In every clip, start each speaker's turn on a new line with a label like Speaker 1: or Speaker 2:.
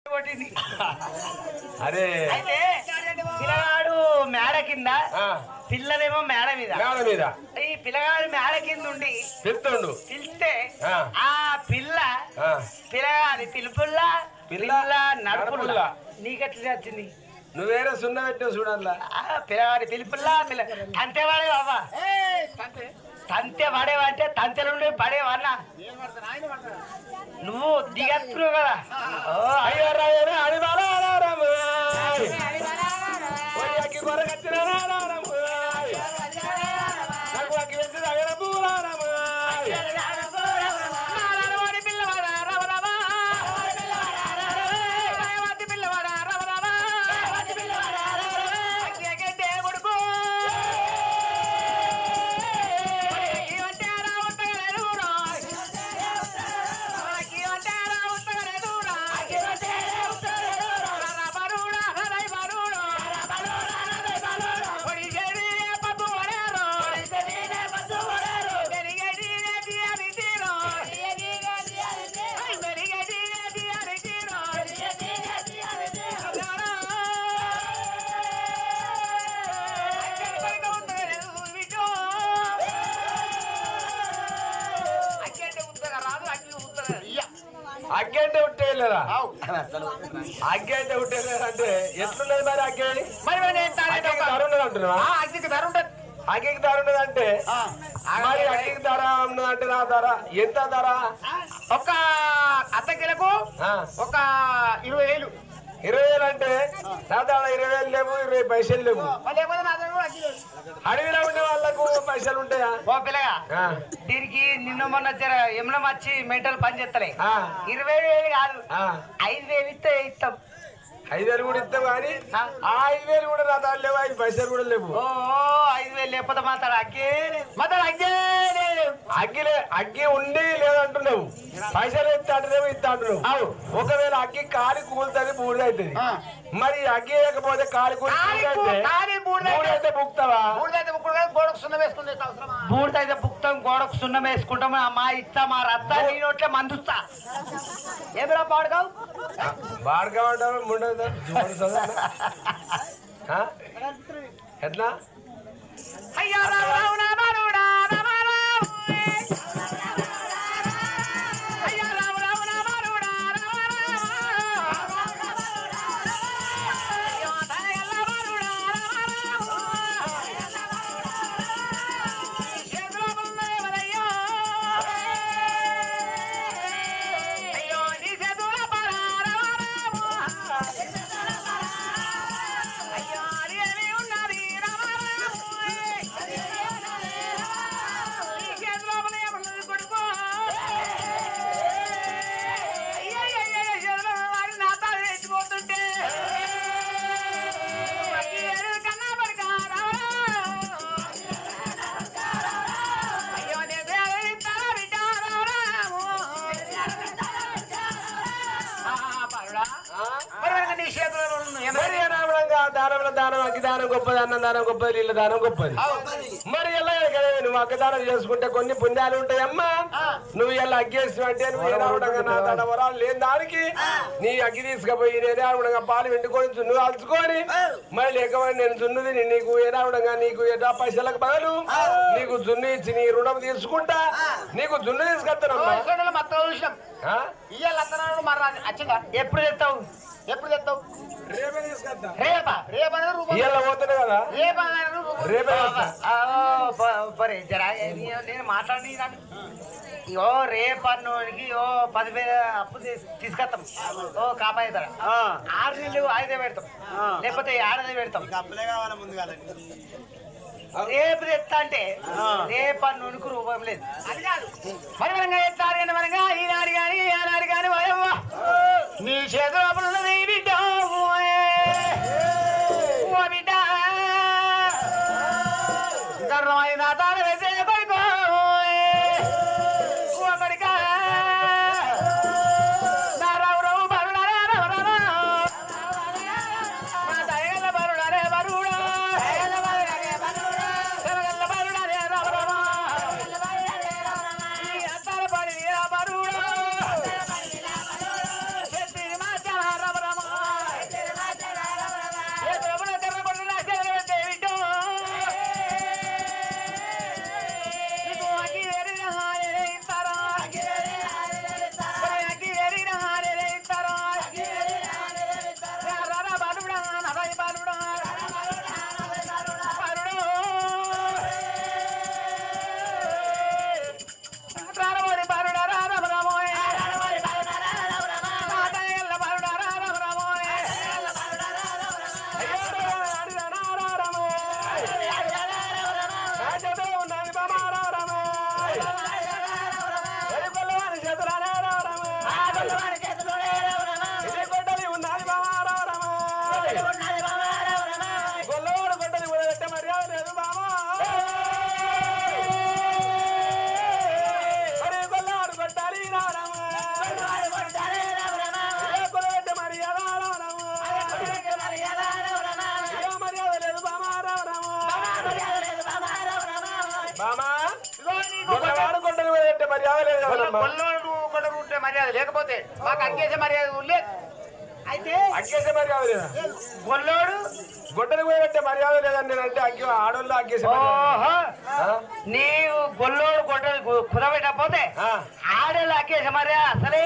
Speaker 1: కొట్టింది
Speaker 2: అరే
Speaker 1: అయితే పిల్లగాడు మేడ కింద
Speaker 2: ఆ,
Speaker 1: పిల్లలేమో మేడ మీద
Speaker 2: మేడ మీద
Speaker 1: ఈ పిల్లగాడు మేడ కింద ఉండి
Speaker 2: చెప్తుండు
Speaker 1: పిలిస్తే
Speaker 2: ఆ.
Speaker 1: ఆ పిల్ల
Speaker 2: ఆ,
Speaker 1: పిల్లగాడి పిలుపుల్ల
Speaker 2: పిల్ల
Speaker 1: పిల్ల నడుపుల్ల
Speaker 2: నడుపుల్ల.
Speaker 1: నీకెట్లా వచ్చింది
Speaker 2: నువ్వేరే సున్న పెట్టావు చూడాలా
Speaker 1: ఆ పిల్లగాడి పిలుపుల్లా పిల్ల తంతే వాడేవా అవ్వ? తంతే వాడేవా అంటే తంతెలు ఉండే పడేవా అన్న నువ్వు దిగత్తున్నావు కదా ఓ,
Speaker 2: అయ్యో రాయరే అడివాల ఆడారమ్మ. ఓయ్ అక్కి కొరకత్తిన ఆడారమ్మ. నాకు అక్కి వెంచి దగ్గర పూలారమ్మ.
Speaker 1: నారాయణవాడి పిల్లవాడా రవ రవ. రాయవాడి పిల్లవాడా రవ రవ. అగ్గెగడ్డే కొడుకు. ఈవంటే రావత్తగలేదు రా. ఈవంటే రావత్తగలేదు రా. రరబరుడా, రరైబరుడా. ఒడిగేడి పప్పు వడేరు. వెలిగేడి దియారి తీరు. వెలిగేడి దియారి తీరు.
Speaker 2: అగ్గి అంటే ఉంటే లేదా అగ్గి అంటే ఉంటే లేదా అంటే ఎట్లున్నది మరి అగ్గి అగ్గికి ధర ఉన్నది అంటున్నావా అగ్గికి ధర ఉన్నది అంటే మరి అగ్గికి ధర ఉన్నది అంటే నా ధర ఎంత ధర
Speaker 1: ఒక అత్తకిలకు
Speaker 2: ఆ,
Speaker 1: ఒక ఇరవై వేలు
Speaker 2: ఇరవై వేలు అంటే నా ధర ఇరవై వేలు లేవు ఇరవై పైసలు లేవు
Speaker 1: లేకపోతే నా దగ్గర కూడా అగ్గి లేదు.
Speaker 2: అడవిలో ఉండే వాళ్ళకు పైసలు ఉంటాయా
Speaker 1: ఓ పిల్లగా
Speaker 2: ఆ,
Speaker 1: దీనికి నిన్న మొన్న జర ఎమ్లం వచ్చి మెంటల్ పని చేస్తలే
Speaker 2: ఆ,
Speaker 1: ఇరవై వేలు కాదు
Speaker 2: ఆ.
Speaker 1: ఐదు వేలు ఇస్తే ఇస్తాం
Speaker 2: ఐదు వేలు కూడా ఇస్తాం కానీ
Speaker 1: ఆ.
Speaker 2: ఆ ఐదు వేలు కూడా నా ధర లేవు ఐదు పైసలు కూడా లేవు
Speaker 1: ఓ ఐదు వేలు లేకపోతే మాత్రం అగ్గే మాత్రం అగ్గే లేదు.
Speaker 2: అగ్గిలే అగ్గి ఉండి లేదంటున్నావు పైసలు ఎత్తా అంటున్నావు ఇస్తా అంటున్నావు ఒకవేళ అగ్గి కాలి కూలుతుంది బూడిదైతుంది
Speaker 1: ఆ.
Speaker 2: మరి అగ్గి లేకపోతే కాలి కూలి
Speaker 1: కాలి కూ-
Speaker 2: బూడిదైతే
Speaker 1: కాలి బూడిదైతే-
Speaker 2: బూడిదైతే బుక్తావా
Speaker 1: బూడిదైతే బుక్కుడు కాదు, గోడకు సున్నం వేసుకునే అవసరమా? బూడిదైతే బుక్తాం గోడకు సున్నం వేసుకుంటాం మా ఇస్తా మా రత్తా నీ నోట్లే మందుస్తా ఏమిరా పాడుగావు
Speaker 2: బాడగా ఉంటావు ముండదు ఎట్లా
Speaker 1: అయ్యా రావు రావు నా బాలుడా, రామ రావు. అయ్యా రావు రావు నా బాలుడా, రామ రావు. అయ్యో తనయల్ల బాలుడా, రామ రావు. చేతిలో ఉన్నదేవరయ్యో. అయ్యో నీ చేతుల పరా, రామ రావు. అయ్యో అది ఏమి ఉన్నది, రామ రావు. ఈ చేతిలో ఉన్నదేమన్నది కొడుకో. అయ్యయ్యయ్యయ్య, చేతిలో వాడి నా తాళి తెచ్చిపోతుంటే. ఈ ఏడు కన్నా పడక, రామ రావు. అయ్యో నీ దేవుడి తల బిడ్డ, రామ రావు. ఆ, పరుడా. మరి మరి నీ చేతిలో ఉన్న ఏమైనా
Speaker 2: మరి అనామడంగా దానంలో దానం అగ్గి దానం గొప్పది అన్నం దానం గొప్పది నీళ్ళ దానం గొప్పది మరి ఎలా కదా నువ్వు అగ్గదానం చేసుకుంటే కొన్ని పుణ్యాలు ఉంటాయమ్మా నువ్వు ఎలా అగ్గేసి అంటే నువ్వు ఏనావుడంగా నా దాన వరాలు లేని దానికి నీ అగ్గి తీసుకుపోయి ఏనావుడంగా పాలు వెండుకొని చున్ను కాల్చుకొని మరి లేకపోతే నేను చున్నుది నీకు ఏనావుడంగా నీకు ఏదా పైసలకు బదులు నీకు జున్ను ఇచ్చి నీ రుణం తీసుకుంటా నీకు జున్ను తీసుకొస్తానమ్మా
Speaker 1: వయసులో మొత్తం చూసినాం
Speaker 2: ఆ?
Speaker 1: ఇయ్యాల అత్తనాడు మరి రాదు. అచ్చగా ఎప్పుడు తెస్తావు ఎప్పుడు తెస్తావు
Speaker 2: రేపే తీసుకొస్తా
Speaker 1: రేపా రేపు అనేది రూపం
Speaker 2: ఇయ్యాల పోతున్నా కదా
Speaker 1: రేపు అనేది రూపం.
Speaker 2: రేపే వస్తా.
Speaker 1: ఆ, ప- పరే జరా నీ- నేను మాట్లాడి ఇగో రేపు అన్నోడికి ఓ పదివేల అప్పు తీస్- తీసుకొస్తాం ఓ కాపాయి ధర ఆరు నెలలు ఐదే పెడతాం లేకపోతే ఏడాది పెడతాం
Speaker 3: అప్పులే కావాలి ముందుగా
Speaker 1: రేపు తెస్తా అంటే రేపు అన్నోనికి రూపం లేదు అది కాదు మరి మనంగా ఎత్తారు కానీ మనంగా ఈనాడు కానీ ఆనాడు కానీ వయవ్వ నీ చేతుల ఉన్నది బిడ్డ ఓ బిడ్డ ధర్మమైన తాళ వేసే కొడుకో ఓ కొడుక నా రావు రావు బరుడారే రవరరా. నా దయగల బరుడారే బరుడా. శరగల్ల బరుడారే రవరరా. ఈ అద్దాల పడి వీర బరుడా. చెట్టిని మాచన
Speaker 2: అమ్మా.
Speaker 1: కొల్లోడు కొడుకు ఉంటే మర్యాద లేకపోతే మాకు అగ్గేసే మర్యాద లేదు అయితే
Speaker 2: అగ్గేసే మర్యాద లేదా
Speaker 1: గొల్లోడు
Speaker 2: గొడ్డలు పోయబట్టే మర్యాద లేదని నేను అంటే అగ్గి ఆడోళ్ళు అగ్గేసే మర్యాద.
Speaker 1: ఓహో
Speaker 2: ఆ?
Speaker 1: నీవు గొల్లోడు గొడ్డలు కుదబెట్టకపోతే
Speaker 2: ఆ.
Speaker 1: ఆడేళ్ళు అగ్గేసే మర్యాద అసలే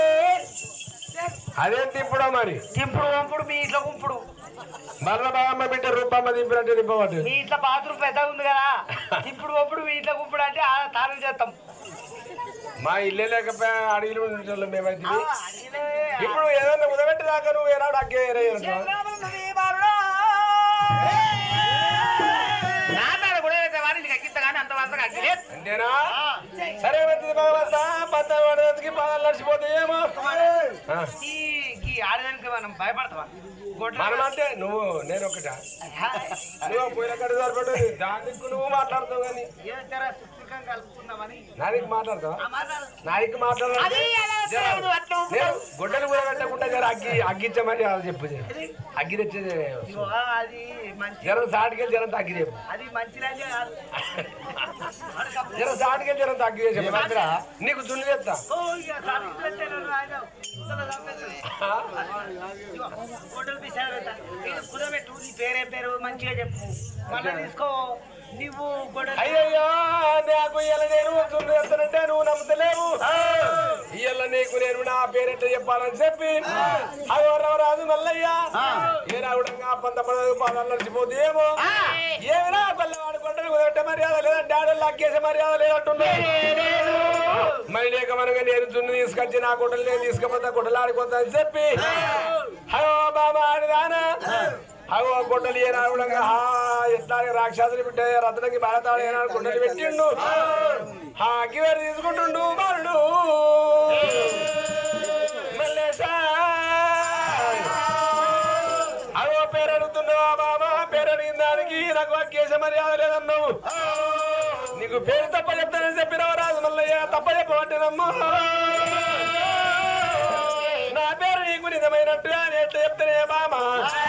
Speaker 2: అదేం తిప్పుడో మరి
Speaker 1: తింపుడు వంపుడు మీ ఇంట్లో గుంపుడు
Speaker 2: మరణ బాగమ్మ బిడ్డ రూపమ్మ దింపినట్టు దింపబట్టు
Speaker 1: మీ ఇంట్లో బాత్రూమ్ పెద్దగా ఉంది కదా తిప్పుడు వంపుడు మీ ఇంట్లో గుంపుడు అంటే ఆ తాను చేస్తాం
Speaker 2: మా ఇల్లే లేకపోయా అడవిలు ఉండేటోళ్ళం మేమైతే
Speaker 1: ఆ, అడిగినే.
Speaker 2: ఇప్పుడు ఏదన్నా ఉదబెట్టి దాకా నువ్వు ఏనాడు అగ్గే
Speaker 1: నాటాడ కూడా అయితే వాడిని కక్కిస్త కానీ అంత వరకు అగ్గలేదు
Speaker 2: అంతేనా సరే మంచిది భగవంత పంత పడడానికి పాదాలు నడిచిపోతాయేమో ఆ.
Speaker 1: ఈ ఈ ఆడదానికి మనం భయపడతావా గొడ్ల
Speaker 2: మనం అంటే నువ్వు నేను ఒకట నువ్వు పోయిన కడ సరిపడు దానికి నువ్వు మాట్లాడతావు కానీ
Speaker 1: ఏ జర సుఖం కలుపుకుందామని
Speaker 2: నాదికి మాట్లాడతావా
Speaker 1: ఆ మాట్లాడు.
Speaker 2: నాదికి మాట్లాడాలి
Speaker 1: అది ఎలా వస్తుంది? అట్లా ఉంటుంది.
Speaker 2: నేను గుడ్డలు కూడా పెట్టకుండా జర అగ్గి అగ్గిచ్చమని అది చెప్పు అగ్గి తెచ్చేది
Speaker 1: ఇగో, అది మంచి
Speaker 2: జరం సాటికెళ్ళి జరం తగ్గి చెప్పు
Speaker 1: అది మంచి రాజే కాదు
Speaker 2: జరం సాటికెళ్ళి జరం తగ్గి చెప్పు నీకు దున్ను చెప్తా
Speaker 1: ఓ, ఇక సాధించినట్టే నన్ను ఆయన ఉత్తర చంపేస్తాడు.
Speaker 2: ఆ?
Speaker 1: ఇగో, గొడ్డలు పిసాడు పెట్ట. ఇది కుదబెట్టు నీ పేరేం పేరు మంచిగా చెప్పు మళ్ళీ తీసుకో నువ్వు గొడ్డలు
Speaker 2: అయ్యయ్యో నాకు ఇయ్యాల నేను దున్ను చెప్తానంటే నువ్వు నమ్ముతలేవు ఇయ్యాల నీకు నేను నా పేరెట్ట చెప్పాలని చెప్పి అదో రాదు మల్లయ్య ఏ రావడంగా పంత పడదు పాదాలు నడిచిపోతేమో ఏమిరా పల్లెవాడు కొండలు కుదరట్టే మర్యాద లేదంటే ఆడోళ్ళు అక్కేసే మర్యాద లేదంటున్నాడు మరి లేక మనగా నేను జున్ను తీసుకొచ్చి నా గుడ్డలు నేను తీసుకపోతా గుడ్డలు ఆడుకోతా అని చెప్పి హలో బాబా ఆడిదానా అగో గుడ్డలు ఏ రావడంగా హా ఎట్లా రాక్షసులు బిడ్డ రత్నకి భారతాడు ఏనాడు గుడ్డలు పెట్టిండు హా అగ్గివేరు తీసుకుంటుండు బాలుడు మల్లేశా అగో పేరు అడుగుతున్నావా బాబా పేరు అడిగిన దానికి నాకు అక్కేసే మర్యాద లేదన్నావు నీకు పేరు తప్ప చెప్తానని చెప్పినవ రాజు మల్లయ్య తప్ప చెప్పబట్టినమ్మా నా పేరు నీకు నిజమైనట్టుగా నేను ఎట్లా చెప్తానే బామా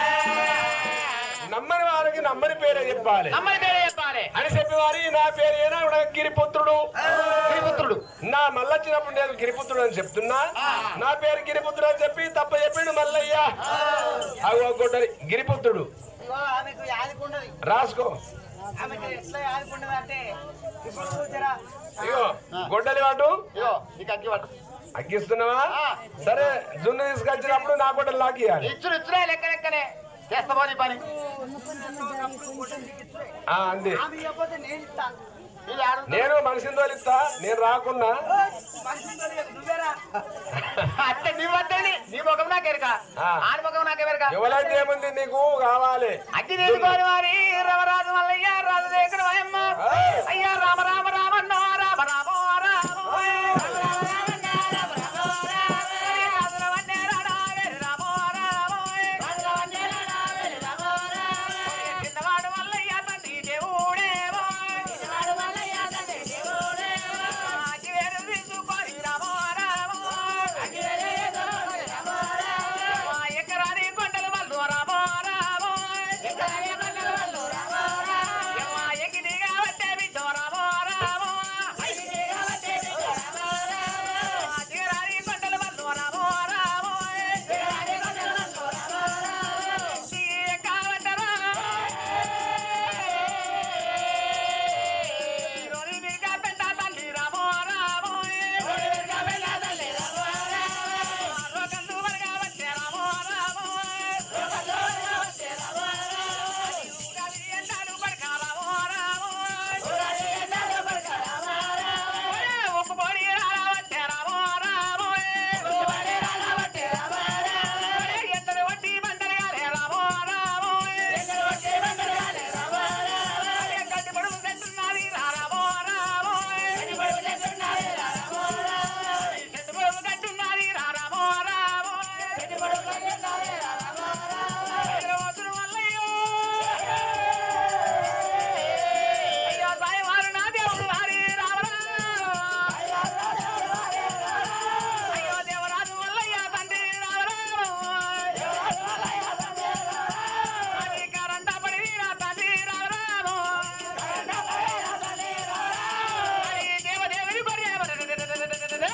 Speaker 2: నమ్మని వారికి నమ్మని పేరే చెప్పాలి
Speaker 1: అమ్మాయి పేరే చెప్పాలి
Speaker 2: అని చెప్పి వారి నా పేరు ఏనా కూడా గిరిపుత్రుడు
Speaker 1: గిరిపుత్రుడు
Speaker 2: నా మల్లొచ్చినప్పుడు నేను గిరిపుత్రుడు అని చెప్తున్నా నా పేరు గిరిపుత్రుడు అని చెప్పి తప్ప చెప్పిండు మల్లయ్య అగో గొడ్డలి గిరిపుత్రుడు
Speaker 1: ఇగో ఆమెకు యాదికుండదు
Speaker 2: రాసుకో
Speaker 1: ఆమెకు ఎట్లా యాదికుండదు అంటే ఇప్పుడు జరా
Speaker 2: ఇగో గొడ్డలి వాటు
Speaker 1: ఇగో నీకు అగ్గి పట్టు
Speaker 2: అగ్గిస్తున్నావా సరే జున్ను తీసుకొచ్చినప్పుడు నా గొడ్డలు లాగియాలి
Speaker 1: ఇచ్చుడు ఇచ్చుడే లెక్క లెక్కనే చేస్తావా నీ పని
Speaker 2: ఆ, అంది
Speaker 1: ఆమె ఇవ్వకపోతే నేను ఇస్తా ఇది ఆడు
Speaker 2: నేను మనిషిని తోలిస్తా నేను రాకున్నా
Speaker 1: మనిషిని తోలియకు, నువ్వేరా అంటే నీ వద్దని నీ ముఖం నాకెరక
Speaker 2: ఆ.
Speaker 1: ఆడి ముఖం నాకెరక
Speaker 2: ఎవరైతే ఏముంది నీకు కావాలి
Speaker 1: అగ్గి తీసుకోని వారి రవరాజు మల్లయ్య రాజు దగ్గర వయమ్మ అయ్యా రామ రామ రామన్న రామ రామ రామ చిన్నవాడు మల్లయ్య తండ్రి దేవుడేమో అగ్గి వేరు తీసుకొని రామ రామ ఎకరాని కొండలు మల్లు రామ రామ ఎగిరి కాబట్టి బిడ్డో రామ రామ ఎకరాని కొండలు మల్లు రామ రామ కావటరా రోజునిగా పెట్ట తల్లి రామ రామ రోగందు వరగా వచ్చే రామ రామ ఉగాది ఎండాలు పడక రామ రామ ఒక్క పొడి రారా వచ్చే రామ రామ ఎండలు వడ్డీ బండలు గారే రామ రామ గడ్డి పొడుగు తెచ్చున్నది రా రామ రామ చెట్టు పొడుగు కట్టున్నది రా రామ రామ రోజులు మల్లయ్యో అయ్యో సాయవారు నా దేవుడు హరి రామ అయ్యో దేవరాజు మల్లయ్య తండ్రి రామ అది కరంట పడి నా తండ్రి రామ అది దేవదేవుని పడి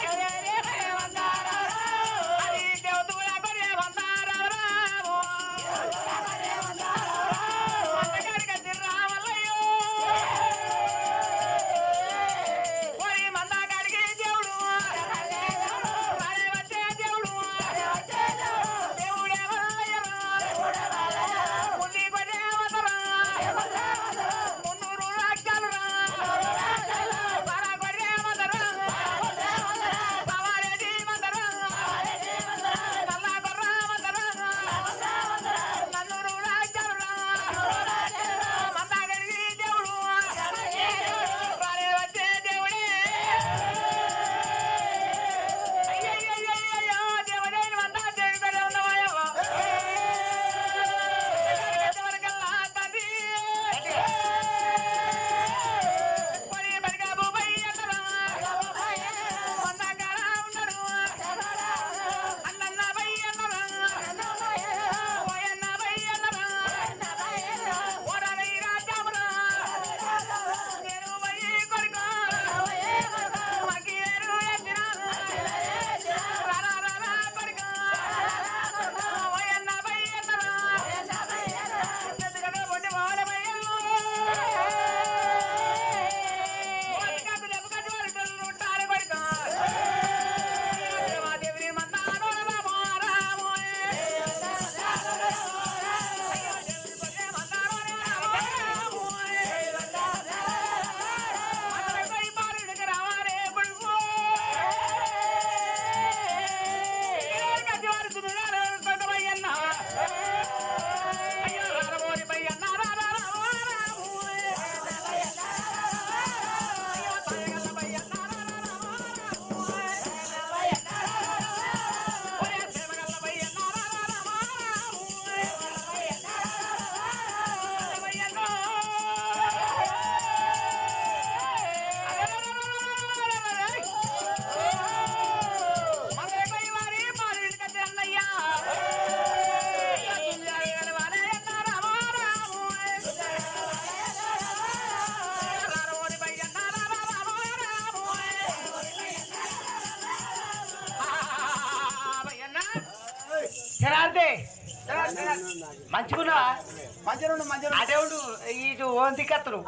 Speaker 1: శరార్థే మంచిగున్నా
Speaker 3: మంచిగా మంచిగా
Speaker 1: అదేవుడు ఇటు ఓంది కత్తులు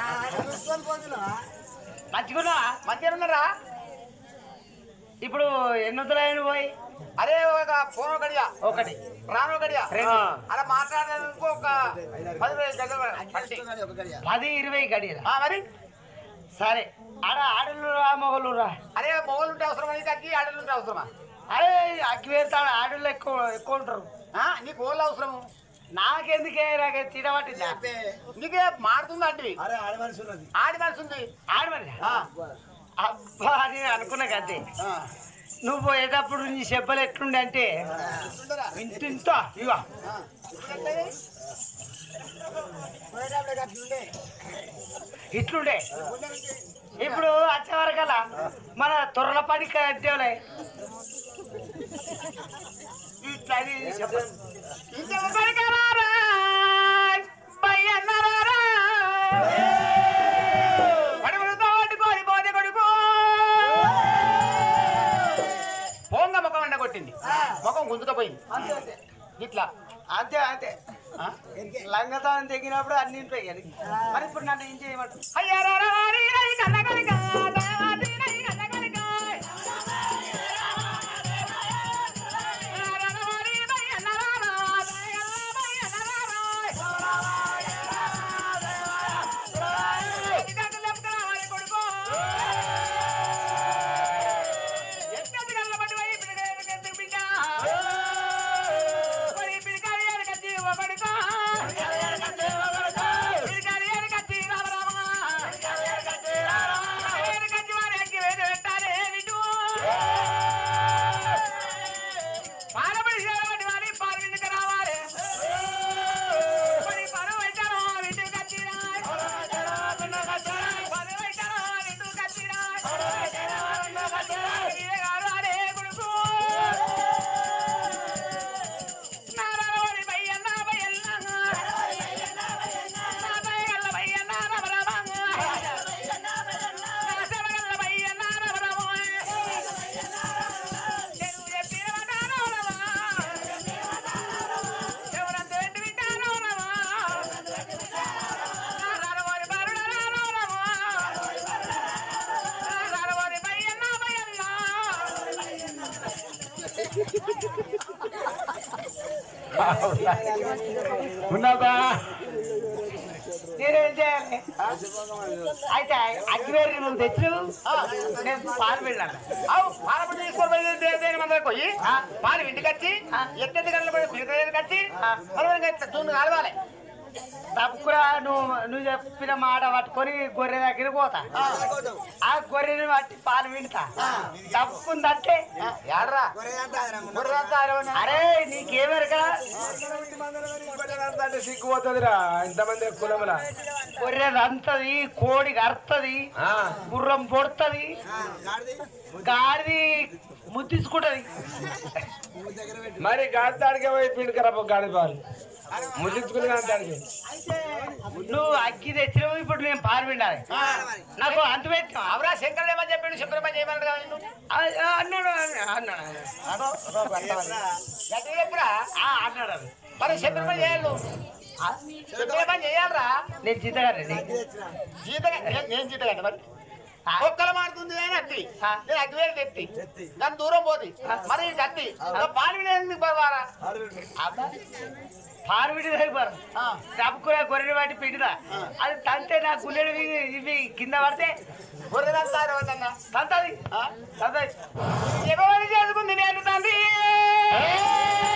Speaker 1: మంచిగున్నా
Speaker 3: మంచిగా ఉన్నారా
Speaker 1: ఇప్పుడు ఎన్నొద్దులైన పోయి
Speaker 3: అరే ఒక ఫోన్ గడియా
Speaker 1: ఒకటి
Speaker 3: రాను గడియా
Speaker 1: రెండు
Speaker 3: అలా మాట్లాడేందుకు ఒక పది వేలు గంటలు పట్టి.
Speaker 1: పది ఇరవై గడియలు
Speaker 3: ఆ, మరి
Speaker 1: సరే ఆడ ఆడలు రా మొగలు రా
Speaker 3: అరే మొగలు ఉంటే అవసరమా నీకు అక్కి ఆడలు ఉంటే అవసరమా
Speaker 1: అరే అగ్గి వేస్తాడు ఆడలు ఎక్కువ ఎక్కువ ఉంటారు
Speaker 3: ఆ, నీకు ఓళ్ళు అవసరము
Speaker 1: నాకెందుకే నాకు తినబట్టిందా
Speaker 3: నీకే మారుతుంది అంటే
Speaker 4: అరే ఆడ మనిషి ఉన్నది
Speaker 3: ఆడి మనసు ఉంది
Speaker 1: ఆడ మరి
Speaker 3: ఆ,
Speaker 1: అబ్బా అని అనుకున్నా కదే
Speaker 3: ఆ.
Speaker 1: నువ్వు పోయేటప్పుడు నీ చెప్పలు ఎట్లుండే అంటే
Speaker 3: ఉంటుందరా?
Speaker 1: ఇంత ఇంత ఇవ
Speaker 3: ఆ. ఇప్పుడంటే
Speaker 1: ఇట్లుండే ఇప్పుడు వచ్చే వరకల్లా మన తొర్రల పని కట్టేవాళ్ళే ఇట్లా అని చెప్పాలి.
Speaker 3: ఇంకెవరికి రారా? బయ్యన్నారా? పడుగుడుతో పట్టుకోని పోతే కొడుకు. పోంగ ముఖం ఎండ కొట్టింది ముఖం గుంజుకపోయింది ఇట్లా
Speaker 1: అంతే అంతే
Speaker 3: ఆ?
Speaker 1: లంగతానం తెగినప్పుడు అన్ని ఉంటాయి కానీ మరి ఇప్పుడు నన్ను ఏం చేయమంటారు
Speaker 3: అయ్యారారా వారి రై కన్నకలిక, దయవాది రై కన్నకలిక. అయ్యారారా వారి బయ్యన్నారా, దయగల్ల బయ్యన్నారా. ఎదిగకు లెక్కల వారి కొడుకు. ఎక్కడి గల్ల పట్టి పోయి పిడికాయలు ఎత్తుకు బిడ్డ. పోయి పిడికాయలు ఎరగచ్చి ఓ కొడుకా. పిడికాయలు ఎరగచ్చి రామ రామ. ఎరగచ్చి వారి ఎక్కి వేలు పెట్టాలి విటు. పాలపడి చేరబడి వారి పాలు విందుకు రావాలి. మరి పరువు పెట్టాను విందుకు కచ్చిరా. పరువు పెట్టాను విందుకు కచ్చిరా. ఇదే కాదు అరే కొడుకు. నారాయణ బయ్యన్న బయ్యన్న. నా బయ్యల్ల బయ్యన్న రమ రమ. నా శబగల్ల బయ్యన్న రమ రమ. తెలుగు చెప్పిన వటాను రమ. ఎవరంత వెంట వింటాను రమ. నా రారవారి బారుడ రాను రమ. నా రారవారి బయ్యన్న బయ్యన్న.
Speaker 2: ఉన్నావా
Speaker 1: నేనేం చేయాలి అయితే అగ్గివేరి నువ్వు తెచ్చు నేను పాలు వెళ్ళాను
Speaker 3: అవు పాలపడి తీసుకొని పోయి దే- దేని మందరికి పోయి పాలు ఇంటికి వచ్చి
Speaker 1: ఆ.
Speaker 3: ఎత్తెత్తి గంటలు పోయి పిల్లకాయలకి వచ్చి
Speaker 1: ఆ.
Speaker 3: మరి చూడు కలవాలి
Speaker 1: తప్పుకురా నువ్వు నువ్వు చెప్పిన మాట పట్టుకొని గొర్రె దగ్గర పోతా ఆ గొర్రెని పట్టి పాలు వింటా తప్పుకుందంటే
Speaker 3: యాడ్రా బుర్రంతా అరవై
Speaker 1: అరే నీకేమెరక
Speaker 2: అంటే సిగ్గుపోతుందిరా ఇంతమంది కులములా
Speaker 1: గొర్రె రంతది కోడి కరుతుంది
Speaker 2: ఆ,
Speaker 1: గుర్రం పొడుతుంది గాడిది ముద్దించుకుంటది
Speaker 2: మరి గాడిదాడికే పోయి పిండికరా గాడి పాలు ముద్రించుకుని గాడిదాడికి
Speaker 1: నువ్వు అగ్గి తెచ్చినావు ఇప్పుడు నేను పాలు విండాలి నాకు అంత పెట్టావు
Speaker 3: అవరా శంకరుడు ఏమని చెప్పిండు శుక్రమ చేయమన్నాడు కదా నిన్ను
Speaker 1: అన్నాడు అన్నాడు
Speaker 3: గట్టిగా చెప్పురా
Speaker 1: ఆ, అన్నాడు అది.
Speaker 3: మరి శంకరమ చేయాలి
Speaker 1: ఆ,
Speaker 3: శుక్రమ చేయాలరా
Speaker 1: నేను జీతగారండి
Speaker 3: జీతగా నేను- నేను జీతగా మరి ఒక్కల మారుతుంది అని అత్తి
Speaker 1: ఆ.
Speaker 3: నేను అగ్గి వేలు తెత్తి దాని దూరం పోతి మరి ఇది అత్తి పాలు వినేందుకు బరవారా
Speaker 1: పాలు విడి సరిపోరు తప్పుకునే గొర్రెని బట్టి పిండిదా అది తంతే నా గుల్లెడు ఇవి కింద పడితే
Speaker 3: గొర్రెలంతా అరవదన్నా
Speaker 1: తంతది తంతది
Speaker 3: ఎవరు చేసుకుంది నేను తండ్రి